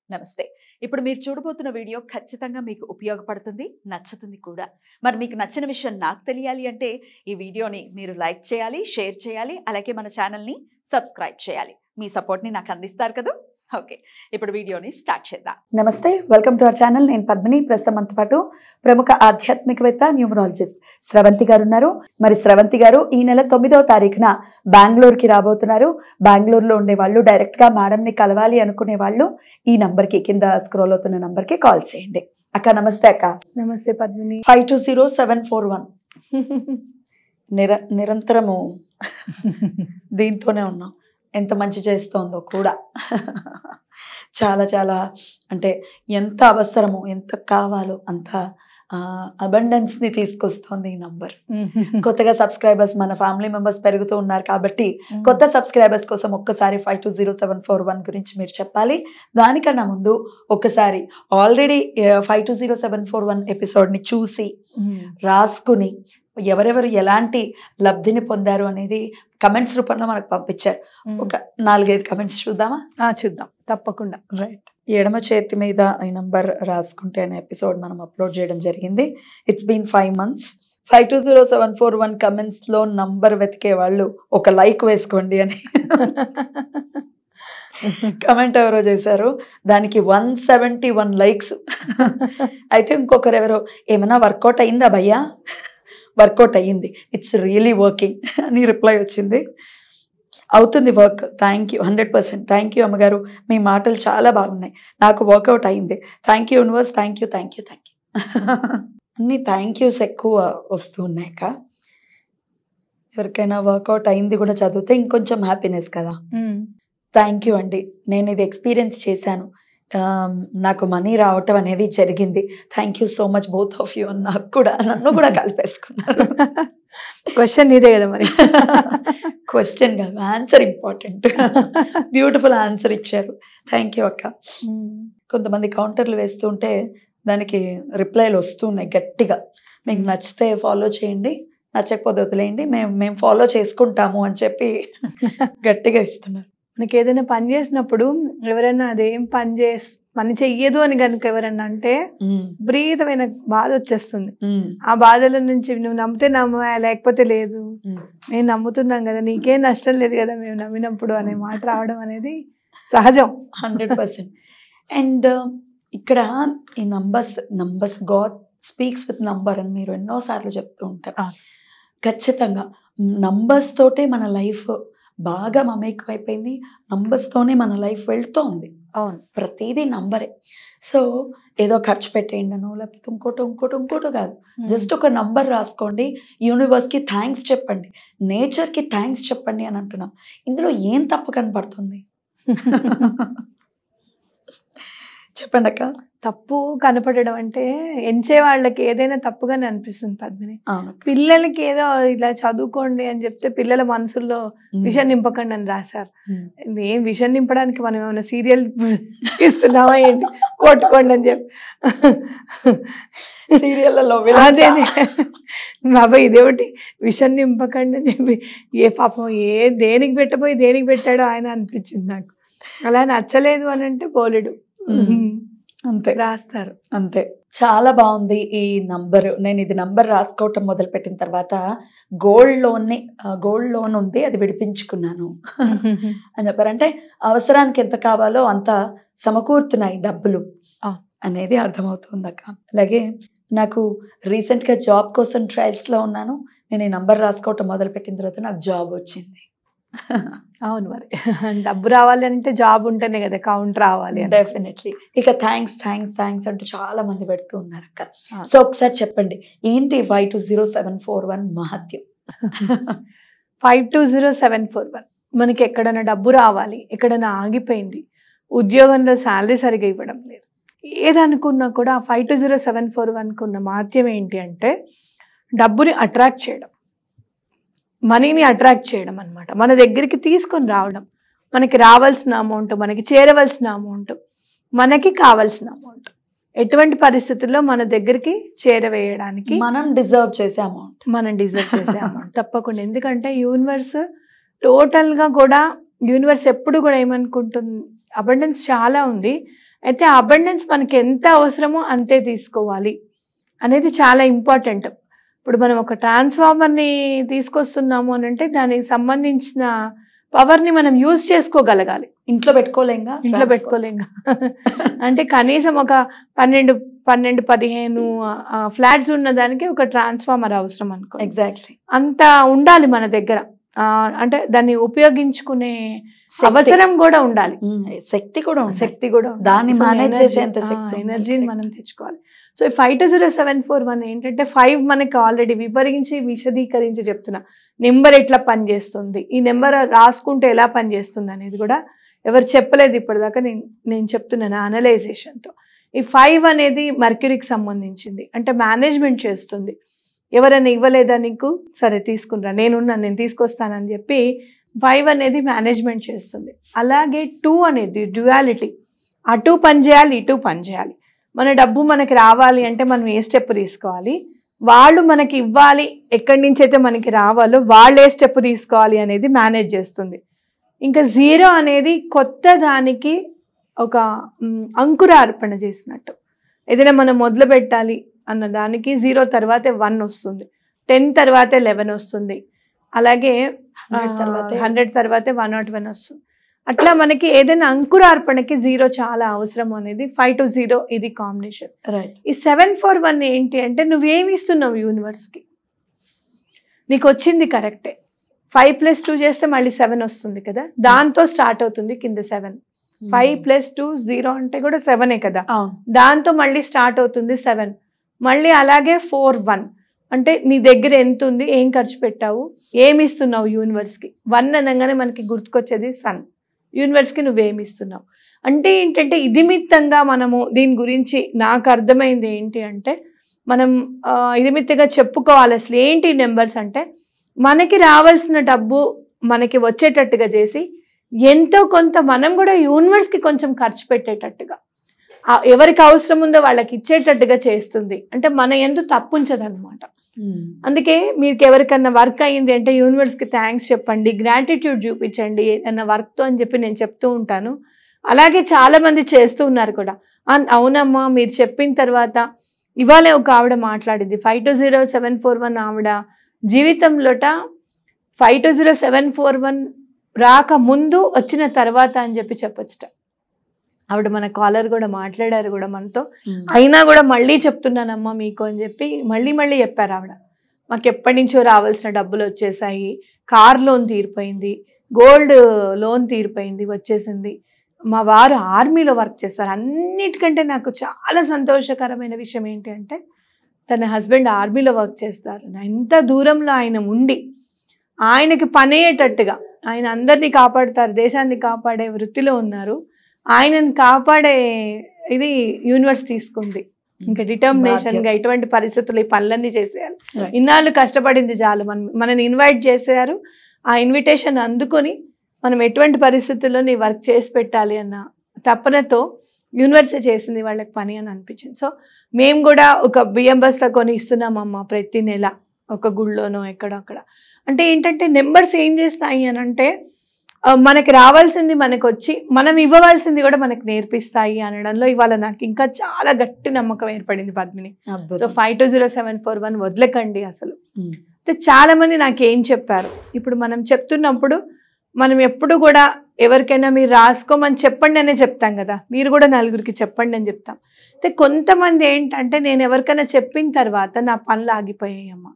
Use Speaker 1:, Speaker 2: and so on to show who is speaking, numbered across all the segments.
Speaker 1: నమస్తే ఇప్పుడు మీరు చూడబోతున్న వీడియో ఖచ్చితంగా మీకు ఉపయోగపడుతుంది నచ్చుతుంది కూడా మరి మీకు నచ్చిన విషయం నాకు తెలియాలి అంటే ఈ వీడియోని మీరు లైక్ చేయాలి షేర్ చేయాలి అలాగే మన ఛానల్ని సబ్స్క్రైబ్ చేయాలి మీ సపోర్ట్ని నాకు అందిస్తారు కదా ఓకే ఇప్పుడు వీడియోని స్టార్ట్ చేద్దాం
Speaker 2: నమస్తే వెల్కమ్ టు అవర్ ఛానల్ నేను పద్మిని ప్రస్తుతం మనతో పాటు ప్రముఖ ఆధ్యాత్మికవేత్త న్యూమరాలజిస్ట్ స్రవంతి గారు ఉన్నారు మరి స్రవంతి గారు ఈ నెల తొమ్మిదవ తారీఖున బెంగళూరుకి రాబోతున్నారు బెంగళూరులో ఉండే వాళ్ళు డైరెక్ట్ గా మేడం ని కలవాలి అనుకునే వాళ్ళు ఈ నంబర్ కి కింద స్క్రోల్ అవుతున్న నంబర్ కి కాల్ చేయండి అక్క నమస్తే అక్క
Speaker 3: నమస్తే Padmini
Speaker 2: five two zero seven four one నిర నిరంతరము దీంతోనే ఉన్నాం ఎంత మంచి చేస్తోందో కూడా చాలా అంటే ఎంత అవసరమో ఎంత కావాలో అంత అబండెన్స్ని తీసుకొస్తోంది ఈ నంబర్ కొత్తగా సబ్స్క్రైబర్స్ మన ఫ్యామిలీ మెంబర్స్ పెరుగుతూ ఉన్నారు కాబట్టి కొత్త సబ్స్క్రైబర్స్ కోసం ఒక్కసారి five two zero seven four one గురించి మీరు చెప్పాలి దానికన్నా ముందు ఒక్కసారి already five two zero seven four one ఎపిసోడ్ని చూసి రాసుకుని ఎవరెవరు ఎలాంటి లబ్ధిని పొందారు అనేది కమెంట్స్ రూపంలో మనకు పంపించారు ఒక నాలుగైదు కమెంట్స్ చూద్దామా
Speaker 3: ఆ, చూద్దాం తప్పకుండా
Speaker 2: రైట్ ఎడమ చేతి మీద ఈ నంబర్ రాసుకుంటే అనే ఎపిసోడ్ మనం అప్లోడ్ చేయడం జరిగింది it's been five months five two zero seven four one కమెంట్స్లో నంబర్ వెతికే వాళ్ళు ఒక లైక్ వేసుకోండి అని కమెంట్ ఎవరో చేశారు దానికి వన్ సెవెంటీ వన్ లైక్స్ అయితే ఇంకొకరు ఎవరో ఏమైనా వర్కౌట్ అయిందా భయ్యా వర్కౌట్ అయ్యింది ఇట్స్ రియలీ వర్కింగ్ అని రిప్లై వచ్చింది అవుతుంది work thank you hundred percent thank you అమ్మగారు మీ మాటలు చాలా బాగున్నాయి నాకు వర్కౌట్ అయింది thank you universe thank you thank you thank you అన్ని థ్యాంక్ యూస్ ఎక్కువ వస్తూ ఉన్నాయి అక్క ఎవరికైనా వర్కౌట్ అయింది కూడా చదివితే ఇంకొంచెం హ్యాపీనెస్ కదా
Speaker 3: ఉమ్.
Speaker 2: థ్యాంక్ యూ అండి నేను ఇది ఎక్స్పీరియన్స్ చేశాను ఆమ్, నాకు మనీ రావటం అనేది జరిగింది thank you so much both of you నాకు కూడా నన్ను కూడా కలిపేసుకున్నారు
Speaker 3: క్వశ్చన్ ఇదే కదా మరి
Speaker 2: క్వశ్చన్ కాదు ఆన్సర్ ఇంపార్టెంట్ బ్యూటిఫుల్ ఆన్సర్ ఇచ్చారు థ్యాంక్ యూ అక్క కొంతమంది కౌంటర్లు వేస్తుంటే దానికి రిప్లైలు వస్తున్నాయి గట్టిగా మీకు నచ్చితే ఫాలో చేయండి నచ్చకపోతే వదిలేయండి మేము మేము ఫాలో చేసుకుంటాము అని చెప్పి గట్టిగా ఇస్తున్నారు
Speaker 3: మనకి ఏదైనా పని చేసినప్పుడు ఎవరైనా అదేం పని చేస్ పని చెయ్యదు అని కనుక ఎవరన్నా అంటే
Speaker 2: ఉమ్,
Speaker 3: విపరీతమైన బాధ వచ్చేస్తుంది
Speaker 2: ఉమ్,
Speaker 3: ఆ బాధల నుంచి నువ్వు నమ్మితే నమ్మవా లేకపోతే లేదు
Speaker 2: ఉమ్.
Speaker 3: మేము నమ్ముతున్నాం కదా నీకేం నష్టం లేదు కదా మేము నమ్మినప్పుడు అనే మాట రావడం అనేది సహజం
Speaker 2: హండ్రెడ్ పర్సెంట్ అండ్ ఇక్కడ ఈ numbers numbers God speaks with number అని మీరు ఎన్నోసార్లు చెప్తూ ఉంటారు
Speaker 3: ఆ.
Speaker 2: ఖచ్చితంగా నంబర్స్ తోటే మన లైఫ్ బాగా మమేకం అయిపోయింది Numbers తోనే మన లైఫ్ వెళ్తోంది
Speaker 3: అవును
Speaker 2: ప్రతిదీ నంబరే సో ఏదో ఖర్చు పెట్టేయండి అనో లేకపోతే ఇంకోటి ఇంకోటి ఇంకోటి కాదు జస్ట్ ఒక నంబర్ రాసుకోండి యూనివర్స్కి థ్యాంక్స్ చెప్పండి నేచర్కి థ్యాంక్స్ చెప్పండి అని అంటున్నాం ఇందులో ఏం తప్పు కనపడుతుంది చెప్పండి అక్క
Speaker 3: తప్పు కనపడడం అంటే ఎంచే వాళ్ళకి ఏదైనా తప్పుగానే అనిపిస్తుంది పద్మిని
Speaker 2: అవును
Speaker 3: పిల్లలకి ఏదో ఇలా చదువుకోండి అని చెప్తే పిల్లల మనసుల్లో విషయం నింపకండి అని రాశారు
Speaker 2: ఉమ్.
Speaker 3: ఏం విషయం నింపడానికి మనం ఏమైనా సీరియల్ ఇస్తున్నావా ఏంటి కొట్టుకోండి అని చెప్పి
Speaker 2: సీరియళ్ళలో
Speaker 3: అదే బాబా ఇదేమిటి విషయం నింపకండి అని చెప్పి ఏ పాపం ఏ దేనికి పెట్టబోయి దేనికి పెట్టాడో ఆయన అనిపించింది నాకు అలా నచ్చలేదు అని అంటే పోలేడు
Speaker 2: ఉమ్. అంతే
Speaker 3: రాస్తారు
Speaker 2: అంతే చాలా బాగుంది ఈ నంబర్ నేను ఇది నంబర్ రాసుకోవటం మొదలు పెట్టిన తర్వాత గోల్డ్ లోన్ని గోల్డ్ లోన్ ఉంది అది విడిపించుకున్నాను అని చెప్పారు అంటే అవసరానికి ఎంత కావాలో అంత సమకూరుతున్నాయి డబ్బులు
Speaker 3: ఆ.
Speaker 2: అనేది అర్థమవుతుంది అక్క అలాగే నాకు రీసెంట్గా జాబ్ కోసం ట్రయల్స్లో ఉన్నాను నేను ఈ నంబర్ రాసుకోవటం మొదలు పెట్టిన తర్వాత నాకు జాబ్ వచ్చింది
Speaker 3: అవును మరి డబ్బు రావాలి అంటే జాబ్ ఉంటేనే కదా కౌంట్ రావాలి అని
Speaker 2: డెఫినెట్లీ ఇక థ్యాంక్స్ థ్యాంక్స్ థ్యాంక్స్ అంటూ చాలా మంది పెడుతూ ఉన్నారు అక్క
Speaker 3: ఆ.
Speaker 2: సో ఒకసారి చెప్పండి ఏంటి five two zero seven four one మహత్యం
Speaker 3: five two zero seven four one మనకి ఎక్కడైనా డబ్బు రావాలి ఎక్కడైనా ఆగిపోయింది ఉద్యోగంలో శాలరీ సరిగా ఇవ్వడం లేదు ఏదనుకున్నా కూడా five two zero seven four వన్కి ఉన్న మాధ్యం ఏంటి అంటే డబ్బుని అట్రాక్ట్ చేయడం మనీని అట్రాక్ట్ చేయడం అన్నమాట మన దగ్గరికి తీసుకొని రావడం మనకి రావాల్సిన అమౌంట్ మనకి చేరవలసిన అమౌంట్ మనకి కావాల్సిన అమౌంట్ ఎటువంటి పరిస్థితుల్లో మన దగ్గరికి చేరవేయడానికి
Speaker 2: మనం డిజర్వ్ చేసే అమౌంట్
Speaker 3: మనం డిజర్వ్ చేసే అమౌంట్ తప్పకుండా ఎందుకంటే యూనివర్స్ టోటల్గా కూడా యూనివర్స్ ఎప్పుడు కూడా ఏమనుకుంటుంది అబండెన్స్ చాలా ఉంది అయితే ఆ అబండెన్స్ మనకి ఎంత అవసరమో అంతే తీసుకోవాలి అనేది చాలా ఇంపార్టెంట్ ఇప్పుడు మనం ఒక ట్రాన్స్ఫార్మర్ని తీసుకొస్తున్నాము అని అంటే దానికి సంబంధించిన పవర్ని మనం యూజ్ చేసుకోగలగాలి
Speaker 2: ఇంట్లో పెట్టుకోలేంగా
Speaker 3: ఇంట్లో పెట్టుకోలేం అంటే కనీసం ఒక పన్నెండు పన్నెండు పదిహేను ఫ్లాట్స్ ఉన్న దానికి ఒక ట్రాన్స్ఫార్మర్ అవసరం అనుకో
Speaker 2: ఎగ్జాక్ట్లీ
Speaker 3: అంత ఉండాలి మన దగ్గర ఆ, అంటే దాన్ని ఉపయోగించుకునే అవసరం కూడా ఉండాలి
Speaker 2: శక్తి కూడా ఉంది
Speaker 3: శక్తి కూడా ఉండాలి.
Speaker 2: దాన్ని
Speaker 3: సో
Speaker 2: manage
Speaker 3: energy-
Speaker 2: చేసేంత
Speaker 3: ఆ,
Speaker 2: శక్తి ఉంది.
Speaker 3: ఎనర్జీని
Speaker 2: Correct.
Speaker 3: మనం తెచ్చుకోవాలి so five two zero seven four one ఏంటంటే ఫైవ్ మనకి ఆల్రెడీ వివరించి విశదీకరించి చెప్తున్నా నెంబర్ ఎట్లా పనిచేస్తుంది ఈ నెంబర్ రాసుకుంటే ఎలా పనిచేస్తుంది అనేది కూడా ఎవరు చెప్పలేదు ఇప్పటిదాకా నేను నేను చెప్తున్నాను అనలైజేషన్తో ఈ ఫైవ్ అనేది మర్క్యూరీకి సంబంధించింది అంటే మేనేజ్మెంట్ చేస్తుంది ఎవరైనా ఇవ్వలేదా నీకు సరే తీసుకునిరా నేనున్నా నేను తీసుకొస్తానని చెప్పి ఫైవ్ అనేది మేనేజ్మెంట్ చేస్తుంది అలాగే టూ అనేది డ్యుయాలిటీ అటు పని చేయాలి ఇటు పని చేయాలి మన డబ్బు మనకి రావాలి అంటే మనం ఏ స్టెప్ తీసుకోవాలి వాళ్ళు మనకి ఇవ్వాలి ఎక్కడి నుంచి అయితే మనకి రావాలో వాళ్ళు ఏ స్టెప్ తీసుకోవాలి అనేది మేనేజ్ చేస్తుంది ఇంకా జీరో అనేది కొత్త దానికి ఒక మ్, అంకురార్పణ చేసినట్టు ఏదైనా మనం మొదలు పెట్టాలి అన్న దానికి జీరో తర్వాతే వన్ వస్తుంది టెన్ తర్వాతే లెవెన్ వస్తుంది అలాగే
Speaker 2: హండ్రెడ్ తర్వాతే
Speaker 3: హండ్రెడ్ తర్వాతే వన్ నాట్ వన్ వస్తుంది అట్లా మనకి ఏదైనా అంకురార్పణకి జీరో చాలా అవసరం అనేది ఫైవ్ టు జీరో ఇది కాంబినేషన్
Speaker 2: రైట్
Speaker 3: ఈ సెవెన్ ఫోర్ వన్ ఏంటి అంటే నువ్వేమి ఇస్తున్నావు యూనివర్స్కి నీకు వచ్చింది కరెక్టే ఫైవ్ ప్లస్ టూ చేస్తే మళ్ళీ సెవెన్ వస్తుంది కదా దాంతో స్టార్ట్ అవుతుంది కింద seven five plus two zero అంటే కూడా సెవెనే కదా
Speaker 2: అవును
Speaker 3: దాంతో మళ్ళీ స్టార్ట్ అవుతుంది సెవెన్ మళ్ళీ అలాగే ఫోర్ వన్ అంటే నీ దగ్గర ఎంత ఉంది ఏం ఖర్చు పెట్టావు ఏమి ఇస్తున్నావు యూనివర్స్కి వన్ అనగానే మనకి గుర్తుకొచ్చేది సన్ యూనివర్స్కి నువ్వేమి ఇస్తున్నావు అంటే ఏంటంటే ఇదిమిత్తంగా మనము దీని గురించి నాకు అర్థమైంది ఏంటి అంటే మనం ఆ, ఇదిమిత్తంగా చెప్పుకోవాలి అసలు ఏంటి నెంబర్స్ అంటే మనకి రావాల్సిన డబ్బు మనకి వచ్చేటట్టుగా చేసి ఎంతో కొంత మనం కూడా యూనివర్స్కి కొంచెం ఖర్చు పెట్టేటట్టుగా ఆ ఎవరికి అవసరం ఉందో వాళ్ళకి ఇచ్చేటట్టుగా చేస్తుంది అంటే మన ఎందు తప్పుంచదు అనమాట అందుకే మీకు ఎవరికన్నా వర్క్ అయ్యింది అంటే యూనివర్స్కి థ్యాంక్స్ చెప్పండి గ్రాటిట్యూడ్ చూపించండి అన్న వర్క్తో అని చెప్పి నేను చెప్తూ ఉంటాను అలాగే చాలా మంది చేస్తూ ఉన్నారు కూడా "అన్- అవునమ్మా మీరు చెప్పిన తర్వాత ఇవాళ ఒక ఆవిడ మాట్లాడింది five two zero seven four one ఆవిడ జీవితంలోట five two zero seven four one రాక ముందు వచ్చిన తర్వాత అని చెప్పి చెప్పొచ్చుట ఆవిడ మన కాలర్ కూడా మాట్లాడారు కూడా మనతో అయినా కూడా మళ్ళీ చెప్తున్నానమ్మా మీకు అని చెప్పి మళ్ళీ మళ్ళీ చెప్పారు ఆవిడ మాకు ఎప్పటి నుంచో రావాల్సిన డబ్బులు వచ్చేసాయి కార్ లోన్ తీరిపోయింది గోల్డ్ లోన్ తీరిపోయింది వచ్చేసింది మా వారు ఆర్మీలో వర్క్ చేస్తారు అన్నిటికంటే నాకు చాలా సంతోషకరమైన విషయం ఏంటి అంటే తన హస్బెండ్ ఆర్మీలో వర్క్ చేస్తారు ఎంత దూరంలో ఆయన ఉండి ఆయనకి పనేటట్టుగా ఆయన అందరినీ కాపాడుతారు దేశాన్ని కాపాడే వృత్తిలో ఉన్నారు ఆయనని కాపాడే ఇది యూనివర్స్ తీసుకుంది ఇంకా డిటర్మినేషన్ గా
Speaker 2: బాధ్యత.
Speaker 3: ఇటువంటి పరిస్థితులు ఈ పనులన్నీ చేసేయాలి
Speaker 2: Right.
Speaker 3: ఇన్నాళ్ళు కష్టపడింది చాలు మనం మనని ఇన్వైట్ చేశారు ఆ ఇన్విటేషన్ అందుకొని మనం ఎటువంటి పరిస్థితుల్లో నీ వర్క్ చేసి పెట్టాలి అన్న తపనతో యూనివర్సే చేసింది వాళ్ళకి పని అని అనిపించింది సో మేము కూడా ఒక బియ్యం బస్తా కొని ఇస్తున్నామమ్మా ప్రతి నెల ఒక గుళ్ళోనో ఎక్కడో అక్కడ అంటే ఏంటంటే నెంబర్స్ ఏం చేస్తాయి అని అంటే ఆ, మనకి రావాల్సింది మనకు వచ్చి మనం ఇవ్వవలసింది కూడా మనకి నేర్పిస్తాయి అనడంలో ఇవాళ నాకు ఇంకా చాలా గట్టి నమ్మకం ఏర్పడింది పద్మిని సో
Speaker 2: అద్భుతం
Speaker 3: five two zero seven four one వదలకండి అసలు
Speaker 2: ఉమ్.
Speaker 3: అయితే చాలా మంది నాకు ఏం చెప్పారు ఇప్పుడు మనం చెప్తున్నప్పుడు మనం ఎప్పుడు కూడా ఎవరికైనా మీరు రాసుకోమని చెప్పండి అనే చెప్తాం కదా మీరు కూడా నలుగురికి చెప్పండి అని చెప్తాం అయితే కొంతమంది ఏంటంటే నేను ఎవరికైనా చెప్పిన తర్వాత నా పనులు ఆగిపోయాయి అమ్మ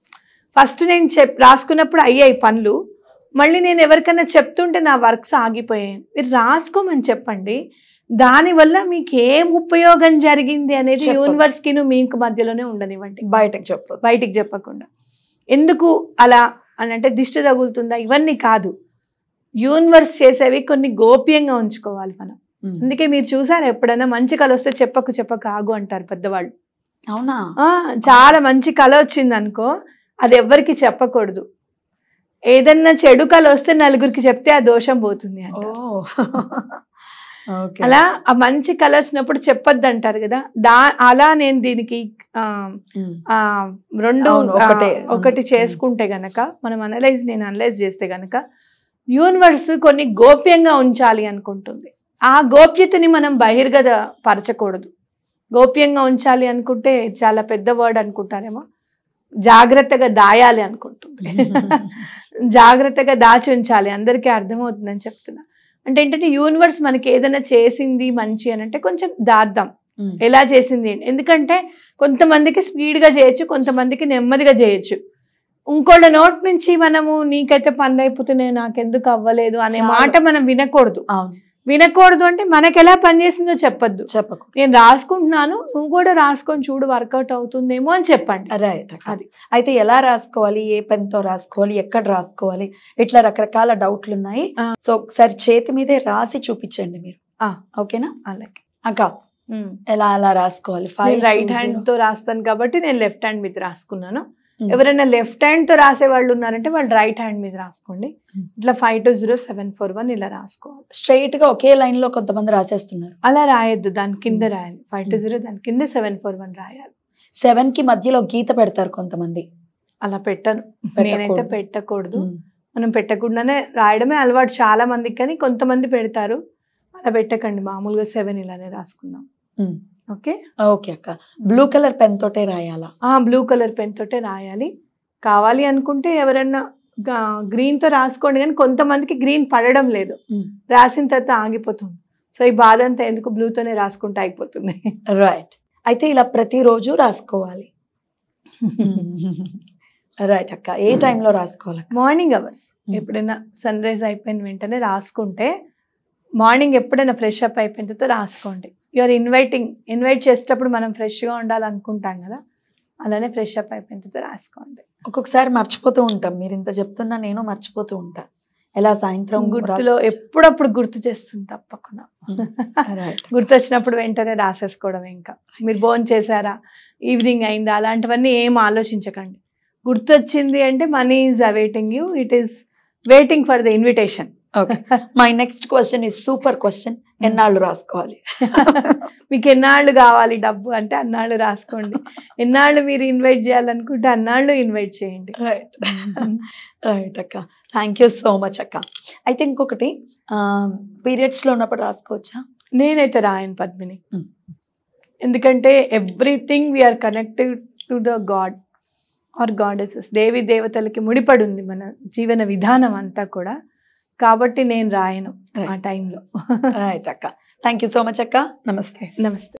Speaker 3: ఫస్ట్ నేను చెప్ రాసుకున్నప్పుడు అయ్యాయి పనులు మళ్ళీ నేను ఎవరికైనా చెప్తుంటే నా వర్క్స్ ఆగిపోయాయి మీరు రాసుకోమని చెప్పండి దానివల్ల మీకు ఏం ఉపయోగం జరిగింది అనేది
Speaker 2: చెప్పండి.
Speaker 3: యూనివర్స్కి మీకు మధ్యలోనే ఉండనివ్వండి
Speaker 2: బయటకు చెప్పదు
Speaker 3: బయటికి చెప్పకుండా ఎందుకు అలా అని అంటే దిష్టి తగులుతుందా ఇవన్నీ కాదు యూనివర్స్ చేసేవి కొన్ని గోప్యంగా ఉంచుకోవాలి మనం
Speaker 2: ఉమ్.
Speaker 3: అందుకే మీరు చూసారు ఎప్పుడైనా మంచి కళ వస్తే చెప్పకు చెప్పక ఆగు అంటారు పెద్దవాళ్ళు
Speaker 2: అవునా
Speaker 3: ఆ, చాలా మంచి కళ వచ్చింది అనుకో అది ఎవ్వరికి చెప్పకూడదు ఏదన్నా చెడు కళ వస్తే నలుగురికి చెప్తే ఆ దోషం పోతుంది
Speaker 2: ఓ
Speaker 3: అంట
Speaker 2: ఓకే
Speaker 3: అలా ఆ మంచి కళ వచ్చినప్పుడు చెప్పొద్దు అంటారు కదా దా అలా నేను దీనికి ఆ,
Speaker 2: ఉమ్.
Speaker 3: ఆ రెండు
Speaker 2: అవును,
Speaker 3: ఆ,
Speaker 2: ఒకటే.
Speaker 3: ఒకటి
Speaker 2: ఉమ్.
Speaker 3: చేసుకుంటే గనక మనం అనలైజ్ నేను అనలైజ్ చేస్తే గనక యూనివర్స్ కొన్ని గోప్యంగా ఉంచాలి అనుకుంటుంది ఆ గోప్యతని మనం బహిర్గత పరచకూడదు గోప్యంగా ఉంచాలి అనుకుంటే చాలా పెద్ద వర్డ్ అనుకుంటారేమో జాగ్రత్తగా దాయాలి అనుకుంటుంది జాగ్రత్తగా దాచి ఉంచాలి అందరికీ అర్థమవుతుందని చెప్తున్నా అంటే ఏంటంటే యూనివర్స్ మనకి ఏదైనా చేసింది మంచి అని అంటే కొంచెం దాద్దాం
Speaker 2: ఉమ్.
Speaker 3: ఎలా చేసింది ఏంటి? ఎందుకంటే కొంతమందికి స్పీడ్గా చేయొచ్చు కొంతమందికి నెమ్మదిగా చేయొచ్చు ఇంకోళ్ళ నోట్ నుంచి మనము నీకైతే పనులు అయిపోతున్నాయి నాకెందుకు అవ్వలేదు అనే
Speaker 2: చాలా.
Speaker 3: మాట మనం వినకూడదు
Speaker 2: అవును
Speaker 3: వినకూడదు అంటే మనకి ఎలా పనిచేసిందో చెప్పొద్దు
Speaker 2: చెప్పకు
Speaker 3: నేను రాసుకుంటున్నాను నువ్వు కూడా రాసుకొని చూడు వర్కౌట్ అవుతుందేమో అని చెప్పండి
Speaker 2: రైట్
Speaker 3: అది.
Speaker 2: అయితే ఎలా రాసుకోవాలి ఏ పెన్ తో రాసుకోవాలి ఎక్కడ రాసుకోవాలి ఇట్లా రకరకాల డౌట్లు ఉన్నాయి
Speaker 3: ఆ.
Speaker 2: సో ఒకసారి చేతి మీదే రాసి చూపించండి మీరు
Speaker 3: ఆ.
Speaker 2: ఓకేనా
Speaker 3: అలాగే
Speaker 2: అక్క ఎలా అలా రాసుకోవాలి ఫైవ్
Speaker 3: రైట్ హ్యాండ్ తో రాస్తాను కాబట్టి నేను లెఫ్ట్ హ్యాండ్ మీద రాసుకున్నాను
Speaker 2: Hmm.
Speaker 3: ఎవరైనా లెఫ్ట్ హ్యాండ్ తో రాసే వాళ్ళు ఉన్నారంటే వాళ్ళు రైట్ హ్యాండ్ మీద రాసుకోండి
Speaker 2: Hmm.
Speaker 3: ఇట్లా five two zero seven four one ఇలా రాసుకోవాలి
Speaker 2: స్ట్రైట్ గా ఒకే లైన్ లో కొంతమంది రాసేస్తున్నారు
Speaker 3: అలా రాయొద్దు దాని కింద
Speaker 2: Hmm.
Speaker 3: రాయాలి ఫైవ్ టూ జీరో దాని కింద సెవెన్ ఫోర్ వన్ రాయాలి
Speaker 2: సెవెన్ కి మధ్యలో గీత పెడతారు కొంతమంది
Speaker 3: అలా పెట్టను
Speaker 2: పెట్టకూడదు.
Speaker 3: నేనైతే పెట్టకూడదు
Speaker 2: ఉమ్.
Speaker 3: మనం పెట్టకుండానే రాయడమే అలవాటు చాలా మందికి కానీ కొంతమంది పెడతారు అలా పెట్టకండి మామూలుగా సెవెన్ ఇలానే రాసుకుందాం
Speaker 2: ఉమ్.
Speaker 3: ఓకే
Speaker 2: ఓకే అక్క బ్లూ కలర్ పెన్ తోటే రాయాలా
Speaker 3: ఆ బ్లూ కలర్ పెన్ తోటే రాయాలి కావాలి అనుకుంటే ఎవరన్నా గ్రీన్ తో రాసుకోండి కానీ కొంతమందికి గ్రీన్ పడడం లేదు
Speaker 2: ఉమ్.
Speaker 3: రాసిన తర్వాత ఆగిపోతుంది సో ఈ బాధ అంతా ఎందుకు బ్లూతోనే రాసుకుంటే అయిపోతుంది
Speaker 2: రైట్ అయితే ఇలా ప్రతిరోజు రాసుకోవాలి రైట్ అక్క ఏ టైంలో రాసుకోవాలి
Speaker 3: మార్నింగ్ అవర్స్
Speaker 2: Hmm.
Speaker 3: ఎప్పుడైనా సన్ రైజ్ అయిపోయిన వెంటనే రాసుకుంటే మార్నింగ్ ఎప్పుడైనా ఫ్రెష్ అప్ అయిపోయిన తర్వాత రాసుకోండి యూఆర్ ఇన్వైటింగ్ ఇన్వైట్ చేసేటప్పుడు మనం ఫ్రెష్గా ఉండాలనుకుంటాం కదా అలానే ఫ్రెష్ అప్ అయిపోయిన తర్వాత రాసుకోండి
Speaker 2: ఒక్కొక్కసారి మర్చిపోతూ ఉంటాం మీరు ఇంత చెప్తున్నా నేను మర్చిపోతూ ఉంటా ఎలా సాయంత్రం
Speaker 3: గుర్తులో ఎప్పుడప్పుడు గుర్తు చేస్తుంది తప్పకుండా
Speaker 2: రైట్
Speaker 3: గుర్తు వచ్చినప్పుడు వెంటనే రాసేసుకోవడం ఇంకా మీరు భోజనం చేశారా ఈవినింగ్ అయిందా అలాంటివన్నీ ఏం ఆలోచించకండి గుర్తొచ్చింది అంటే money is awaiting you it is waiting for the invitation
Speaker 2: okay my next question is super question ఎన్నాళ్ళు రాసుకోవాలి
Speaker 3: మీకు ఎన్నాళ్ళు కావాలి డబ్బు అంటే అన్నాళ్ళు రాసుకోండి ఎన్నాళ్ళు మీరు ఇన్వైట్ చేయాలనుకుంటే అన్నాళ్ళు ఇన్వైట్ చేయండి
Speaker 2: రైట్ రైట్ అక్క థ్యాంక్ యూ సో మచ్ అక్క అయితే ఇంకొకటి పీరియడ్స్ లో ఉన్నప్పుడు రాసుకోవచ్చా
Speaker 3: నేనైతే రాయను పద్మిని
Speaker 2: Hmm.
Speaker 3: ఎందుకంటే everything we are connected to the god or goddesses దేవి దేవతలకి ముడిపడి ఉంది మన జీవన విధానం అంతా కూడా కాబట్టి నేను రాయను ఆ
Speaker 2: Right.
Speaker 3: టైంలో
Speaker 2: రైట్ అక్క థ్యాంక్ యూ సో మచ్ అక్క నమస్తే
Speaker 3: నమస్తే